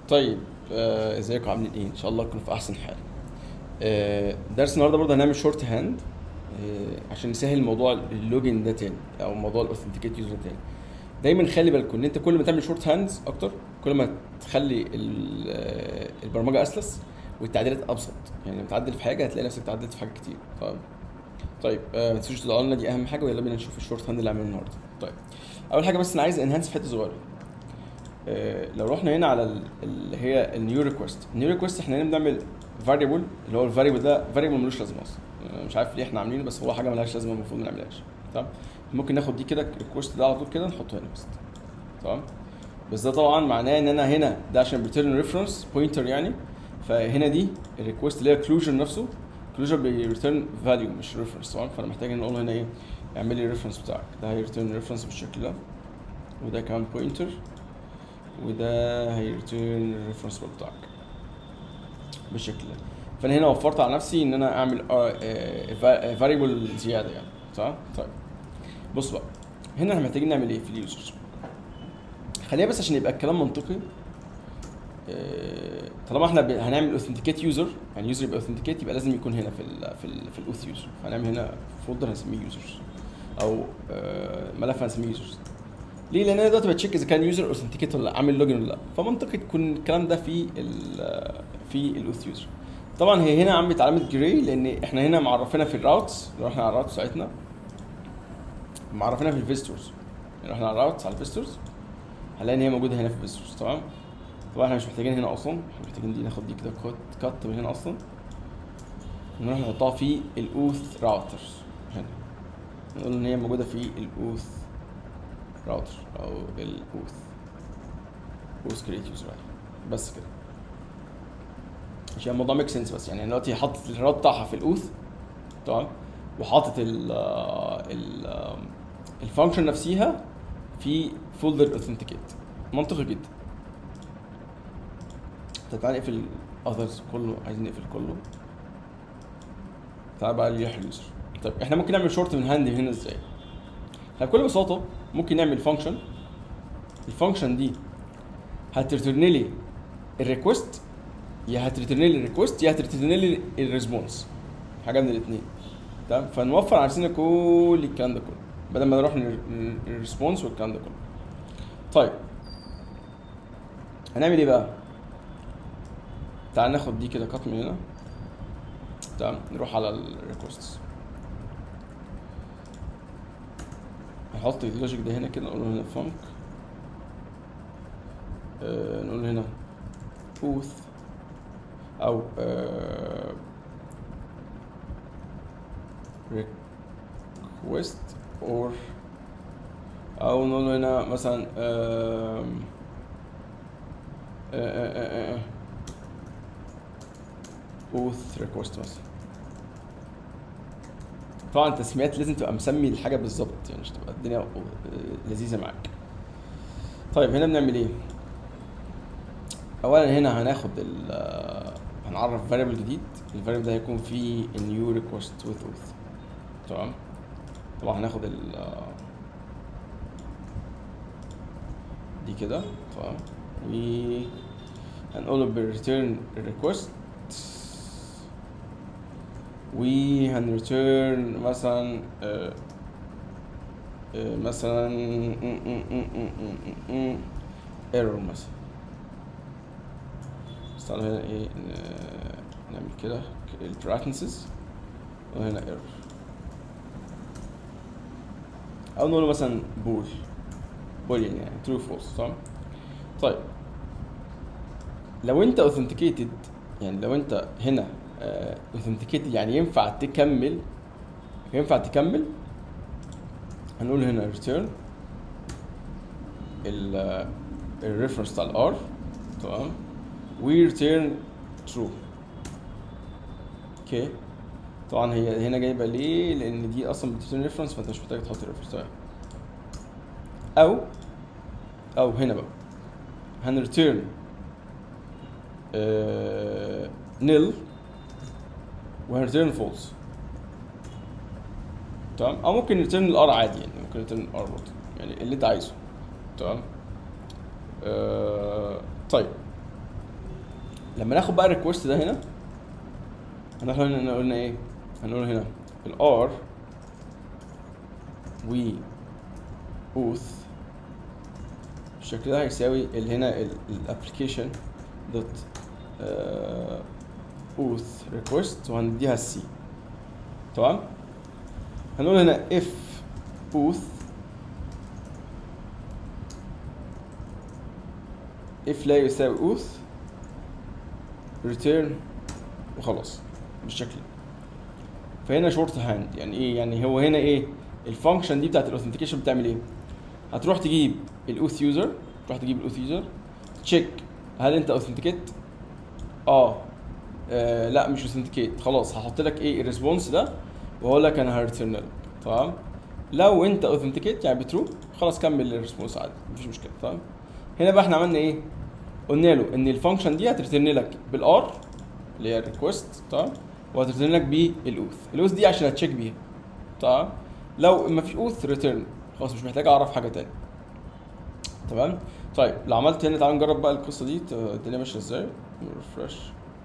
طيب آه، ازيكم عاملين ايه؟ ان شاء الله تكونوا في احسن حال. آه، درس النهارده برضه هنعمل شورت هاند آه، عشان نسهل موضوع اللوجن ده تاني او موضوع الاوثنتيكيت يوزر تاني. دايما خلي بالكم ان انت كل ما تعمل شورت هاندز اكتر كل ما تخلي ال- آه، البرمجه اسلس والتعديلات ابسط يعني لما تعدل في حاجه هتلاقي نفسك تعدلت في حاجات كتير طيب طيب آه، ما تنسوش تدعوا لنا دي اهم حاجه ويلا بينا نشوف الشورت هاند اللي عملناه النهارده طيب اول حاجه بس انا عايز انهانس في حته صغيره آه، لو رحنا هنا على ال- اللي هي النيو ريكوست النيو ريكوست احنا هنا بنعمل فاريبل اللي هو الفاريبل ده فاريبل ملوش لازمه اصلا آه، مش عارف ليه احنا عاملينه بس هو حاجه ملهاش لازمه المفروض ما نعملهاش تمام ممكن ناخد دي كده الريكوست ده على طول كده نحطه هنا بس تمام بس ده طبعا معناه ان انا هنا ده عشان بيرترن ريفرنس بوينتر يعني فهنا دي الريكوست اللي هي كلوجر نفسه كلوجر بيرترن فاليو مش ريفرنس تمام فانا محتاج ان اقول هنا ايه اعمل لي الريفرنس بتاعك ده هيرترن ريفرنس بالشكل ده وده كمان بوينتر وده هيرترن الريفرنس بتاعك بالشكل ده فانا هنا وفرت على نفسي ان انا اعمل فاريبل زياده يعني تمام طيب بص بقى هنا احنا محتاجين نعمل ايه في اليوزرز خلينا بس عشان يبقى الكلام منطقي آه، طالما احنا ب- هنعمل اوثنتيكيت يوزر يعني يوزر يبقى اوثنتيكيت يبقى لازم يكون هنا في ال في ال في الاوث يوزر فهنعمل هنا فولدر هنسميه يوزرز او آه، ملف هنسميه يوزرز ليه؟ لان انا دلوقتي بتشيك اذا كان يوزر اوثنتيكيت ولا لا عامل لوجن ولا لا فمنطقي تكون الكلام ده في ال في الاوث يوزر طبعا هي هنا عملت علامه جراي لان احنا هنا معرفينها في الراوتس لو احنا على الراوتس بتاعتنا معرفينها في الفيستورز لو احنا على الراوتس على الفيستورز هنلاقي ان هي موجوده هنا في الفيستورز تمام طبعا احنا مش محتاجين هنا اصلا احنا محتاجين دي ناخد دي كده كات كات من هنا اصلا ونروح نحطها في الاوث راوترز هنا نقول ان هي موجوده في الاوث راوتر او الاوث اوث كريت يوزر بس كده عشان الموضوع ميك سنس بس يعني أنا دلوقتي حاطط الراوت بتاعها في الاوث تمام وحاطط ال ال الفانكشن نفسها في فولدر اوثنتيكيت منطقي جدا طب تعالى نقفل الاذرز كله عايزين نقفل كله تعالى بقى نريح اليوزر طيب احنا ممكن نعمل شورت من هاند هنا ازاي؟ احنا بكل بساطه ممكن نعمل فانكشن الفانكشن دي هترترن لي الريكوست يا هترترن لي الريكوست يا هترترن لي الريسبونس حاجه من الاثنين تمام فنوفر على نفسنا كل الكلام ده كله بدل ما نروح الريسبونس والكلام ده كله طيب هنعمل ايه بقى تعال ناخد دي كده كات من هنا تمام نروح على الريكوست هنحط اللوجيك ده هنا كده نقول له هنا فانك آه نقول له هنا اوث او آه request or او نقول له هنا مثلا آم، آه، آه، آه، آه، اوث ريكوست مثلا طبعا التسميات لازم تبقى مسمي الحاجه بالظبط يعني عشان تبقى الدنيا آه، لذيذه معاك طيب هنا بنعمل ايه اولا هنا هناخد ال آه، هنعرف variable جديد الفاريبل ده هيكون فيه new request with auth تمام طبعا هناخد ال آه، دي كده تمام و هنقول له بالريتيرن ريكوست وهنريتيرن مثلا آه، آه، مثلا ايرور مثلا بس تعالوا هنا ايه ن- نعمل كده البراتنسز وهنا ايرور او نقول له مثلا بول بولين يعني ترو فولس تمام طيب لو انت اوثنتيكيتد يعني لو انت هنا اوثنتيكيتد يعني ينفع تكمل ينفع تكمل هنقول هنا ريتيرن الريفرنس بتاع الار تمام وريتيرن ترو اوكي طبعا هي هنا جايبه ليه لان دي اصلا بتريتيرن ريفرنس فانت مش محتاج تحط الريفرنس طيب او او هنا بقى هنريتيرن نيل وهنريتيرن فولس تمام او ممكن ريتيرن الار عادي يعني ممكن ريتيرن الار برضه يعني اللي انت عايزه تمام آه طيب لما ناخد بقى الريكوست ده هنا هنروح هنا قلنا ايه هنقول هنا الار و اوث بالشكل ده هيساوي اللي هنا الابلكيشن دوت اوث ريكوست وهنديها السي تمام هنقول هنا if اوث if لا يساوي اوث return وخلاص بالشكل ده فهنا شورت هاند يعني ايه يعني هو هنا ايه الفانكشن دي بتاعت الاوثنتيكيشن بتعمل ايه هتروح تجيب الاوث يوزر تروح تجيب الاوث يوزر تشيك هل انت اوثنتيكيت آه. اه لا مش اوثنتيكيت خلاص هحط لك ايه الريسبونس ده واقول لك انا هريترن لك تمام لو انت اوثنتيكيت يعني بترو خلاص كمل الريسبونس عادي مفيش مشكله تمام هنا بقى احنا عملنا ايه قلنا له ان الفانكشن دي هتريترن لك بالار اللي هي الريكوست تمام وهتريترن لك بالاوث الاوث دي عشان هتشيك بيها تمام لو ما فيش اوث ريتيرن خلاص مش محتاج اعرف حاجه تاني تمام طيب لو عملت هنا تعال نجرب بقى القصه دي ت- الدنيا ماشيه ازاي ريفرش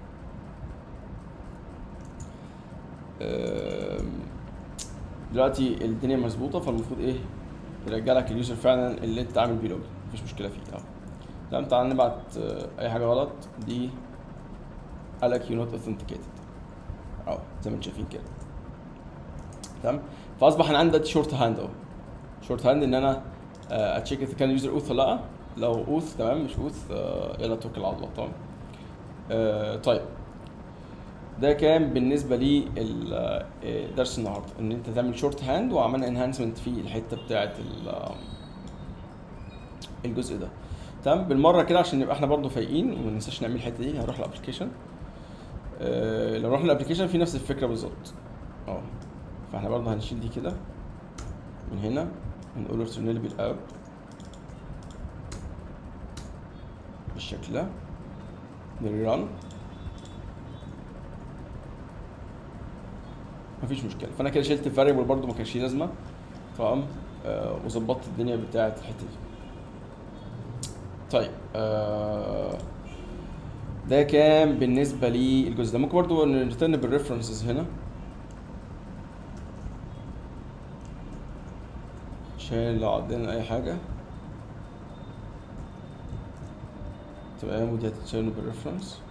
دلوقتي الدنيا مظبوطه فالمفروض ايه يرجع لك اليوزر فعلا اللي انت عامل بيه لوجن مفيش مشكله فيه اه تمام تعال نبعت آه، اي حاجه غلط دي قالك يو نوت اوثنتيكيتد اهو زي ما انتم شايفين كده تمام فاصبح انا عندي شورت هاند اهو شورت هاند ان انا آه، اتشيك اذا كان اليوزر اوث ولا لا لو اوث تمام مش اوث آه، يلا توكل على الله تمام آه، طيب ده كان بالنسبه لي ال- آه، درس النهارده ان انت تعمل شورت هاند وعملنا انهانسمنت في الحته بتاعه ال- آه، الجزء ده تمام بالمره كده عشان نبقى احنا برضو فايقين وما ننساش نعمل الحته دي هنروح الابلكيشن آه، لو رحنا الابلكيشن في نفس الفكره بالظبط اه فاحنا برضو هنشيل دي كده من هنا هنقول له ارسل لي بالاب بالشكل ده نرن مفيش مشكله فانا كده شلت الفاريبل برضو ما كانش ليه لازمه تمام آه وظبطت الدنيا بتاعه الحته دي طيب آه ده كان بالنسبه لي الجزء ده ممكن برضو نرتن بالريفرنسز هنا عشان لو عدينا اي حاجه تمام ودي هتتشال بالريفرنس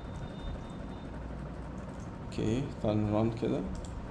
اوكي تعال نران كده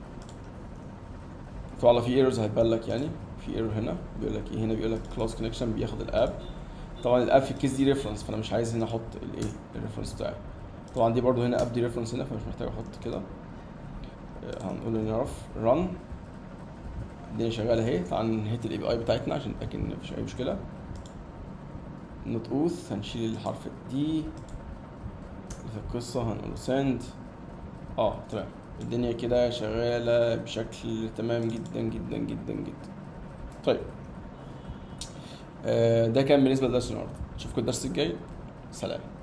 طبعا في ايرورز هتبان لك يعني في ايرور هنا بيقول لك ايه هنا بيقول لك كلاس كونكشن بياخد الاب طبعا الاب في الكيس دي ريفرنس فانا مش عايز هنا احط الايه الريفرنس بتاعي طبعا دي برضو هنا اب دي ريفرنس هنا فمش محتاج احط كده آه، هنقول له نعرف ران الدنيا شغاله اهي تعال نهيت الاي بي اي بتاعتنا عشان نتاكد ان مفيش اي مشكله نوت اوث هنشيل الحرف دي في القصه هنقول سند اه تمام الدنيا كده شغاله بشكل تمام جدا جدا جدا جدا طيب آه ده كان بالنسبه لدرس النهارده اشوفكم الدرس الجاي سلام